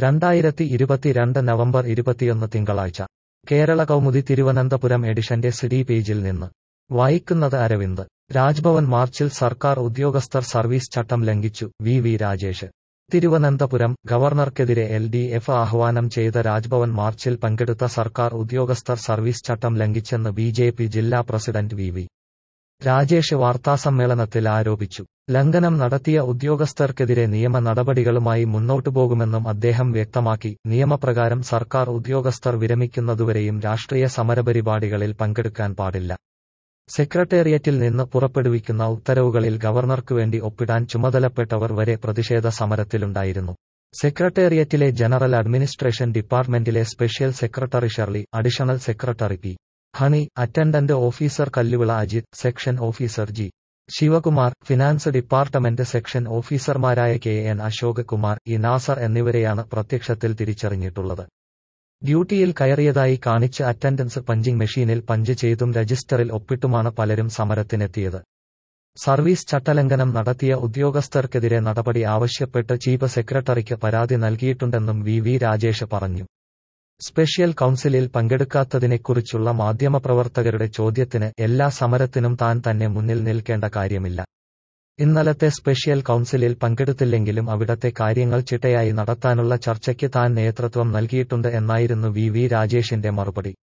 രണ്ടായിരത്തി ഇരുപത്തിരണ്ട് നവംബർ ഇരുപത്തിയൊന്ന് തിങ്കളാഴ്ച കേരള കൗമുദി തിരുവനന്തപുരം എഡിഷന്റെ സിഡി പേജിൽ നിന്ന് വായിക്കുന്നത് അരവിന്ദ് രാജ്ഭവൻ മാർച്ചിൽ സർക്കാർ ഉദ്യോഗസ്ഥർ സർവീസ് ചട്ടം ലംഘിച്ചു വി വി രാജേഷ് തിരുവനന്തപുരം ഗവർണർക്കെതിരെ എൽ ഡി എഫ് ആഹ്വാനം ചെയ്ത രാജ്ഭവൻ മാർച്ചിൽ പങ്കെടുത്ത സർക്കാർ ഉദ്യോഗസ്ഥർ സർവീസ് ചട്ടം ലംഘിച്ചെന്ന് ബി ജെ പി ജില്ലാ പ്രസിഡന്റ് വി വി രാജേഷ് വാർത്താസമ്മേളനത്തിൽ ആരോപിച്ചു ലംഘനം നടത്തിയ ഉദ്യോഗസ്ഥർക്കെതിരെ നിയമ നടപടികളുമായി മുന്നോട്ടു പോകുമെന്നും അദ്ദേഹം വ്യക്തമാക്കി നിയമപ്രകാരം സർക്കാർ ഉദ്യോഗസ്ഥർ വിരമിക്കുന്നതുവരെയും രാഷ്ട്രീയ സമരപരിപാടികളിൽ പങ്കെടുക്കാൻ പാടില്ല സെക്രട്ടേറിയറ്റിൽ നിന്ന് പുറപ്പെടുവിക്കുന്ന ഉത്തരവുകളിൽ ഗവർണർക്കു വേണ്ടി ഒപ്പിടാൻ ചുമതലപ്പെട്ടവർ വരെ പ്രതിഷേധ സമരത്തിലുണ്ടായിരുന്നു സെക്രട്ടേറിയറ്റിലെ ജനറൽ അഡ്മിനിസ്ട്രേഷൻ ഡിപ്പാർട്ട്മെന്റിലെ special secretary Shirley additional secretary P Honey attendant officer Kalluvila Ajith section officer G Sivakumar finance department section ഓഫീസർമാരായ K N Ashok Kumar E Nasar എന്നിവരെയാണ് പ്രത്യക്ഷത്തിൽ തിരിച്ചറിഞ്ഞിട്ടുള്ളത് ഡ്യൂട്ടിയിൽ കയറിയതായി കാണിച്ച് അറ്റൻഡൻസ് പഞ്ചിംഗ് മെഷീനിൽ പഞ്ച് ചെയ്തും രജിസ്റ്ററിൽ ഒപ്പിട്ടുമാണ് പലരും സമരത്തിനെത്തിയത് സർവീസ് ചട്ടലംഘനം നടത്തിയ ഉദ്യോഗസ്ഥർക്കെതിരെ നടപടി ആവശ്യപ്പെട്ട് ചീഫ് സെക്രട്ടറിക്ക് പരാതി നൽകിയിട്ടുണ്ടെന്നും വി വി രാജേഷ് പറഞ്ഞു സ്പെഷ്യൽ കൌൺസിലിൽ പങ്കെടുക്കാത്തതിനെക്കുറിച്ചുള്ള മാധ്യമപ്രവർത്തകരുടെ ചോദ്യത്തിന് എല്ലാ സമരത്തിനും താൻ തന്നെ മുന്നിൽ നിൽക്കേണ്ട കാര്യമില്ല ഇന്നലത്തെ സ്പെഷ്യൽ കൌൺസിലിൽ പങ്കെടുത്തില്ലെങ്കിലും അവിടത്തെ കാര്യങ്ങൾ ചിട്ടയായി നടത്താനുള്ള ചർച്ചയ്ക്ക് താൻ നേതൃത്വം നൽകിയിട്ടുണ്ട് എന്നായിരുന്നു വി വി രാജേഷിന്റെ മറുപടി